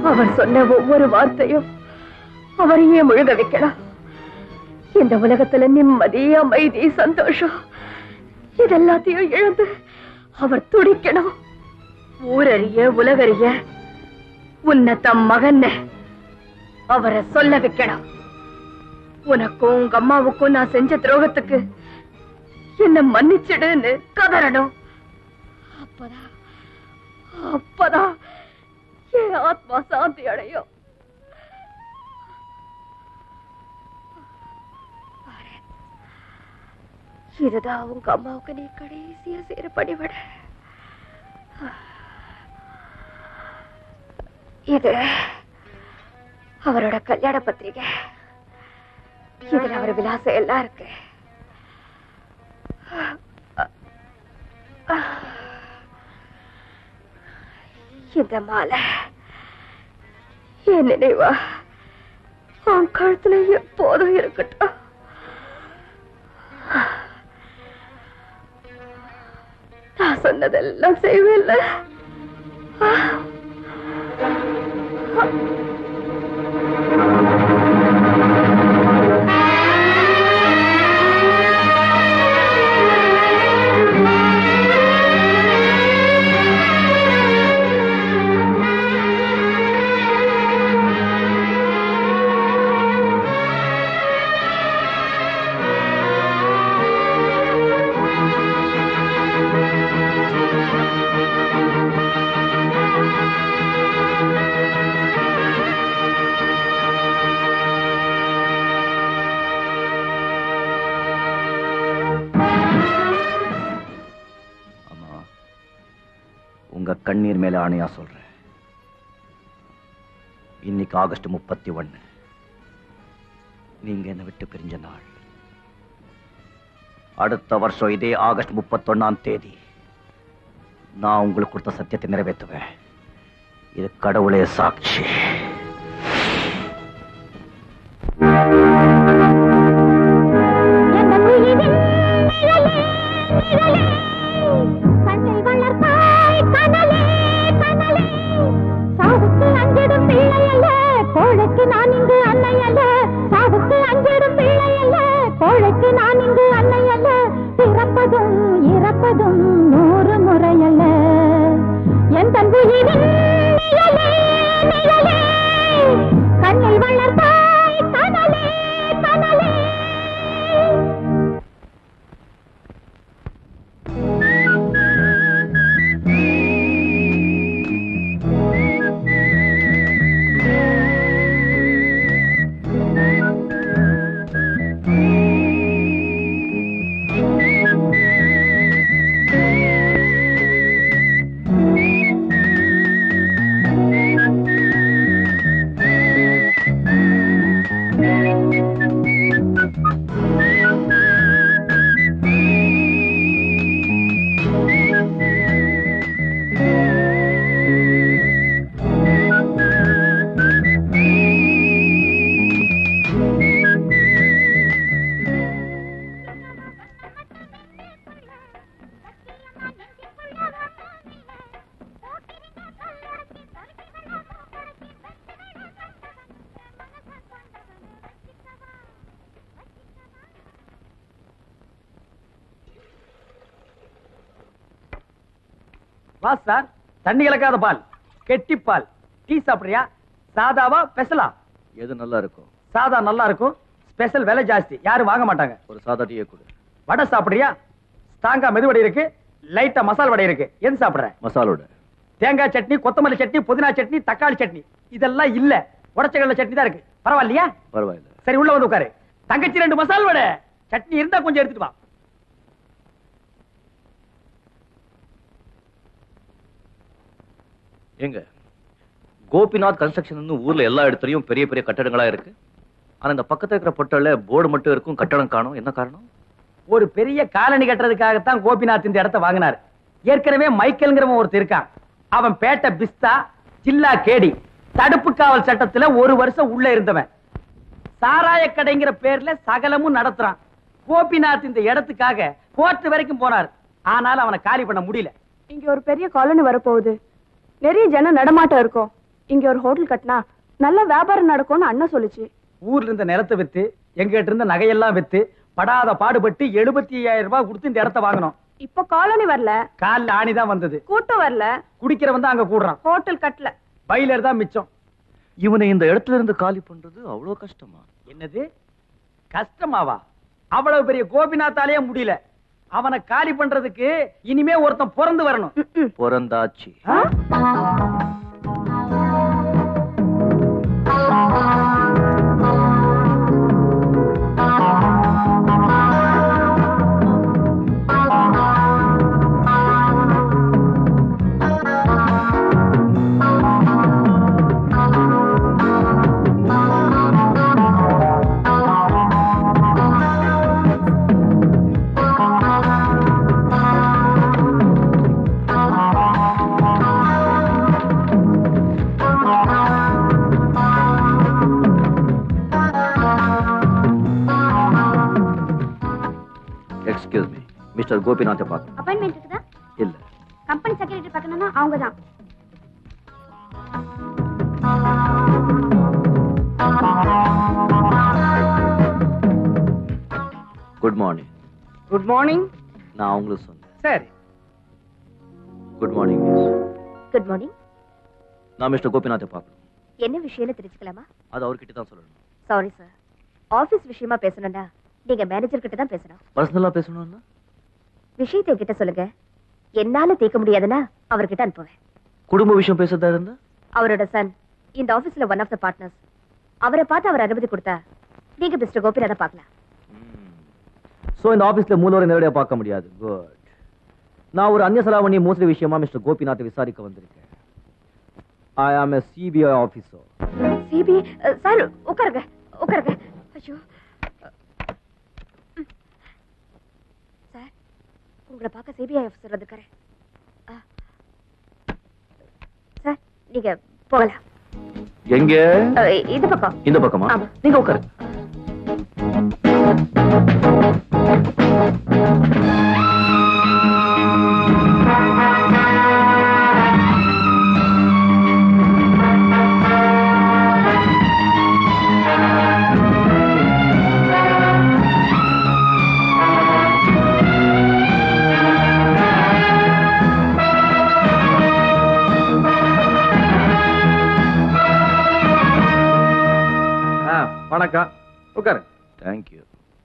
அவர் சொன்ன ஒவ்வொரு வார்த்தையும் அவரையே முழுக வைக்கலாம் இந்த உலகத்துல நிம்மதி அமைதி சந்தோஷம் இதெல்லாத்தையும் இழந்து அவர் துடிக்கணும் ஊரறிய உலகறிய உன்னை தம் மகன் அவரை சொல்ல வைக்கணும் உனக்கும் உங்க அம்மாவுக்கும் நான் செஞ்ச துரோகத்துக்கு என்ன மன்னிச்சிடுன்னு கதறணும் அப்பதான் அப்பதான் என் ஆத்மா சாந்தி அடையும் இதுதான் உங்க அம்மாவுக்கு நீ கடைசியா சேர பணிவிட இது அவரோட கல்யாண பத்திரிகை இதுல அவர் விலாசம் எல்லாம் இருக்கு இந்த மாலை என் நினைவா அவன் கழுத்துல எப்போதும் இருக்கட்டும் நான் சொன்னதெல்லாம் செய்வேன்ல ஆமா உங்க கண்ணீர் மேல ஆணையா சொல்றேன் இன்னைக்கு ஆகஸ்ட் முப்பத்தி ஒண்ணு நீங்க என்னை விட்டு பிரிஞ்ச நாள் அடுத்த வருஷம் இதே ஆகஸ்ட் முப்பத்தொன்னாம் தேதி நான் உங்களுக்கு கொடுத்த சத்தியத்தை நிறைவேற்றுவேன் இது கடவுளே சாட்சி கண்ணை வளர்த்தாய் கனலே கனலே சாவுக்கு அஞ்சிடும் பிள்ளை அல்ல கோழைக்கு நான் இங்கு அன்னை அல்ல சாவுக்கு அஞ்சிடும் பிள்ளை அல்ல கோழைக்கு நான் இங்கு அன்னை அல்ல பிறப்பதும் இறப்பதும் நூறு முறை அல்ல என் தன் உயிரின் நிழலே நிழலே கண்ணில் வளர்த்தாய் கனலே கனலே வா சார் தண்ணி கலக்காத பால் கெட்டி பால் டீ சாப்பிடுறியா சாதாவா ஸ்பெஷலா எது நல்லா இருக்கும் சாதா நல்லா இருக்கும் ஸ்பெஷல் விலை ஜாஸ்தி யாரும் வாங்க மாட்டாங்க ஒரு சாதா டீயை கொடு வடை சாப்பிடுறியா ஸ்ட்ராங்கா மெதுவடை இருக்கு லைட்டா மசால் வடை இருக்கு எது சாப்பிடுற மசாலோட தேங்காய் சட்னி கொத்தமல்லி சட்னி புதினா சட்னி தக்காளி சட்னி இதெல்லாம் இல்ல உடச்சக்கடலை சட்னி தான் இருக்கு பரவாயில்லையா பரவாயில்ல சரி உள்ள வந்து உட்காரு தங்கச்சி ரெண்டு மசால் வடை சட்னி இருந்தா கொஞ்சம் எடுத்துட்டு வா எங்க கோபிநாத் கன்ஸ்ட்ரக்ஷன் ஊர்ல எல்லா இடத்துலயும் பெரிய பெரிய கட்டடங்களா இருக்கு ஆனா இந்த பக்கத்துல இருக்கிற பொட்டல்ல போர்டு மட்டும் இருக்கும் கட்டடம் காணும் என்ன காரணம் ஒரு பெரிய காலனி கட்டுறதுக்காகத்தான் கோபிநாத் இந்த இடத்த வாங்கினார் ஏற்கனவே மைக்கேல்ங்கிறவன் ஒருத்தர் இருக்கான் அவன் பேட்ட பிஸ்தா சில்லா கேடி தடுப்பு காவல் சட்டத்துல ஒரு வருஷம் உள்ள இருந்தவன் சாராய கடைங்கிற பேர்ல சகலமும் நடத்துறான் கோபிநாத் இந்த இடத்துக்காக கோர்ட் வரைக்கும் போனார் ஆனாலும் அவனை காலி பண்ண முடியல இங்க ஒரு பெரிய காலனி வரப்போகுது நிறைய ஜன நடமாட்டம் இருக்கும் இங்க ஒரு ஹோட்டல் கட்டினா நல்ல வியாபாரம் நடக்கும்னு அண்ணன் சொல்லுச்சு ஊர்ல இருந்த நிலத்தை வித்து எங்கிட்ட இருந்த நகையெல்லாம் வித்து படாத பாடுபட்டு எழுபத்தி ஐயாயிரம் ரூபாய் கொடுத்து இந்த இடத்த வாங்கினோம் இப்ப காலனி வரல கால்ல ஆணிதான் வந்தது கூட்டம் வரல குடிக்கிறவன் தான் அங்க கூடுறான் ஹோட்டல் கட்டல பைலர் தான் மிச்சம் இவனை இந்த இடத்துல இருந்து காலி பண்றது அவ்வளவு கஷ்டமா என்னது கஷ்டமாவா அவ்வளவு பெரிய கோபிநாத்தாலேயே முடியல அவனை காலி பண்றதுக்கு இனிமே ஒருத்தன் பிறந்து வரணும் ம்ம். பிறந்தாச்சு ஆ? எக்ஸ்கியூஸ் மீ மிஸ்டர் கோபிநாத்தை பார்க்கணும் அப்பாயின்மெண்ட் இருக்குதா இல்ல கம்பெனி செக்ரட்டரி பார்க்கணும்னா அவங்க தான் குட் மார்னிங் குட் மார்னிங் நான் அவங்களுக்கு சொன்னேன் சரி good morning miss good morning நான் மிஸ்டர் கோபிநாத்தை பார்க்கணும் என்ன விஷயம்னு தெரிஞ்சுக்கலாமா அது அவர்கிட்ட தான் சொல்லணும் சாரி சார் ஆபீஸ் விஷயமா பேசணும்னா நீங்க மேனேஜர் கிட்ட தான் பேசணும் பர்சனலா பேசணும்னா விஷயத்தை என்கிட்ட சொல்லுங்க என்னால தீர்க்க முடியாதுன்னா அவர்கிட்ட அனுப்புவேன் குடும்ப விஷயம் பேசுறதா இருந்தா அவரோட சன் இந்த ஆபீஸ்ல ஒன் ஆஃப் த பார்ட்னர்ஸ் அவரை பார்த்து அவர் அனுமதி கொடுத்தா நீங்க மிஸ்டர் கோபிநாத பார்க்கலாம் சோ இந்த ஆபீஸ்ல மூலவரை நேரடியா பார்க்க முடியாது குட் நான் ஒரு அந்நிய செலாவணி மோசடி விஷயமா மிஸ்டர் கோபிநாத்தை விசாரிக்க வந்திருக்கேன் I am a CBI officer சிபி சார் உட்காருங்க உட்காருங்க ஐயோ ம். சார் உங்களை பார்க்க சிபிஐ ஆஃபீஸர் வந்துக்கிறேன் சார் நீங்க போகலாம் எங்க அஹ், இது பக்கம் இந்த பக்கமா ஆமா. நீங்க உட்காரு வணக்கம் உட்காரு தேங்க்யூ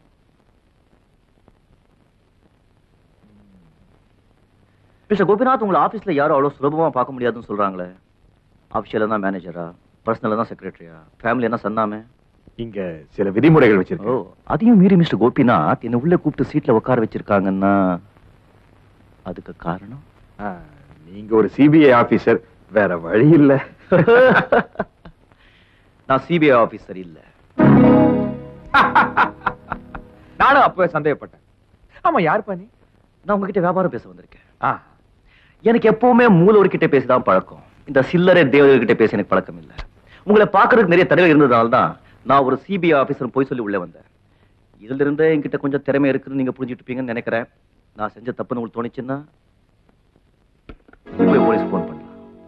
மிஸ்டர் கோபிநாத் உங்களை ஆபீஸ்ல யாரும் அவ்வளவு சுலபமா பார்க்க முடியாதுன்னு சொல்றாங்களே ஆஃபீஷியலா தான் மேனேஜரா பர்சனலா தான் செக்ரட்டரியா ஃபேமிலி என்ன சொன்னாமே இங்க சில விதிமுறைகள் ஓ வச்சிருக்கோம் அதையும் மீறி மிஸ்டர் கோபிநாத் என்ன உள்ள கூப்பிட்டு சீட்ல உட்கார வச்சிருக்காங்கன்னா அதுக்கு காரணம் ஆ, நீங்க ஒரு சிபிஐ ஆபீசர் வேற வழி இல்ல நான் சிபிஐ ஆபீசர் இல்ல நானும் அப்பவே சந்தேகப்பட்டேன் ஆமா யார் பண்ணி நான் உங்ககிட்ட வியாபாரம் பேச வந்திருக்கேன் ஆ எனக்கு எப்பவுமே மூலவர்கிட்ட பேசிதான் பழக்கம் இந்த சில்லறை தேவதர்கிட்ட பேச எனக்கு பழக்கம் இல்ல உங்களை பார்க்கறதுக்கு நிறைய தடவை இருந்ததால தான் நான் ஒரு சிபிஐ ஆபீசர் போய் சொல்லி உள்ள வந்தேன் இதுல இருந்தே என்கிட்ட கொஞ்சம் திறமை இருக்குன்னு நீங்க புரிஞ்சுட்டு இருப்பீங்கன்னு நினைக்கிறேன் நான் செஞ்ச தப்புன்னு உங்களுக்கு தோணுச்சுன்னா போய் போலீஸ் ஃபோன் பண்ணலாம்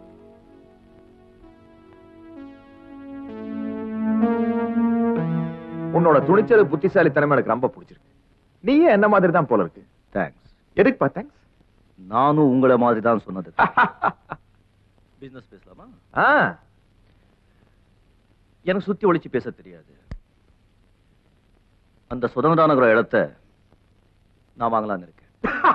உன்னோட துணிச்சல் புத்திசாலித்தனமே எனக்கு ரொம்ப பிடிச்சிருக்கு நீயே என்ன மாதிரி தான் போல இருக்கு தேங்க்ஸ் எதுக்குப்பா தேங்க்ஸ் நானும் உங்களை மாதிரி தான் சொன்னது பிசினஸ் பேசலாமா ஆ எனக்கு சுத்தி ஒளிச்சு பேச தெரியாது அந்த சுதந்திர நகர இடத்த நான் வாங்கலாம்னு இருக்கேன்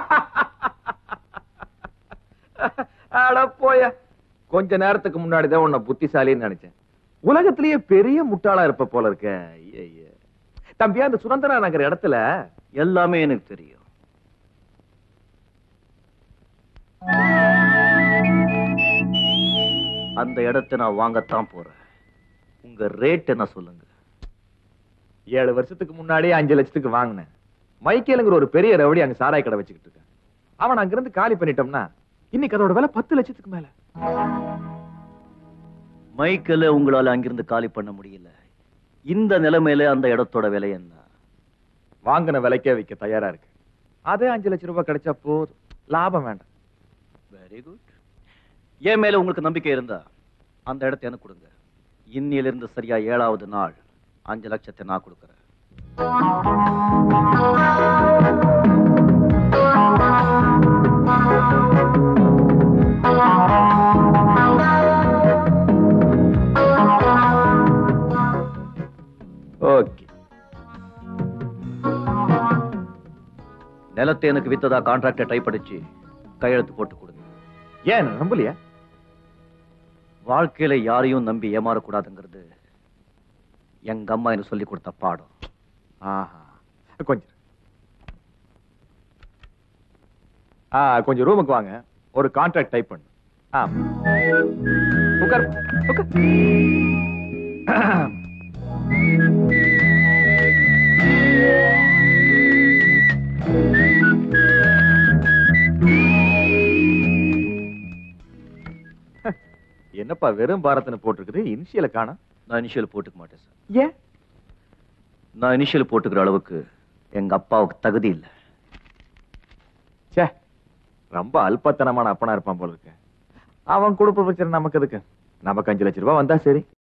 அட போய கொஞ்ச நேரத்துக்கு முன்னாடி தான் உன்னை புத்திசாலின்னு நினைச்சேன் உலகத்திலேயே பெரிய முட்டாளா இருப்ப போல இருக்க ஐயே. தம்பியா அந்த சுதந்திர நகர் இடத்துல எல்லாமே எனக்கு தெரியும் அந்த இடத்தை நான் வாங்கத்தான் போறேன் உங்க ரேட் என்ன சொல்லுங்க ஏழு வருஷத்துக்கு முன்னாடியே அஞ்சு லட்சத்துக்கு வாங்கினேன் மைக்கேலுங்கிற ஒரு பெரிய ரவுடி அங்க சாராய கடை வச்சுக்கிட்டு இருக்கான் அவன் அங்கிருந்து காலி பண்ணிட்டோம்னா இன்னைக்கு அதோட விலை பத்து லட்சத்துக்கு மேல மைக்கேல உங்களால அங்கிருந்து காலி பண்ண முடியல இந்த நிலைமையில அந்த இடத்தோட விலை என்ன வாங்கின விலைக்கே விற்க தயாரா இருக்கு அதே அஞ்சு லட்சம் ரூபாய் கிடைச்சா போதும் லாபம் வேண்டாம் வெரி குட் என் மேல உங்களுக்கு நம்பிக்கை இருந்தா அந்த இடத்த எனக்கு கொடுங்க இன்னிலிருந்து சரியா ஏழாவது நாள் அஞ்சு லட்சத்தை நான் கொடுக்குறேன் ஓகே நிலத்தை எனக்கு வித்ததா கான்ட்ராக்டை டைப் அடிச்சு கையெழுத்து போட்டு கொடுங்க ஏன் நம்பலையா வாழ்க்கையில யாரையும் நம்பி ஏமாறக்கூடாதுங்கிறது எங்க அம்மா எனக்கு சொல்லி கொடுத்த பாடம் ஆஹா கொஞ்சம் ஆ கொஞ்சம் ரூமுக்கு வாங்க ஒரு கான்ட்ராக்ட் டைப் பண்ணு ஆ உட்கார் உட்கார் என்னப்பா வெறும் பாரத்னு போட்டிருக்குது இனிஷியல காணோம் நான் இனிஷியல் போட்டுக்க மாட்டேன் சார் ஏன் நான் இனிஷியல் போட்டுக்கிற அளவுக்கு எங்க அப்பாவுக்கு தகுதி இல்லை ச்சே ரொம்ப அல்பத்தனமான அப்பனா இருப்பான் போல இருக்கு அவன் கொடுப்ப பிரச்சனை நமக்கு எதுக்கு நமக்கு அஞ்சு லட்ச ரூபாய் வந்தா சரி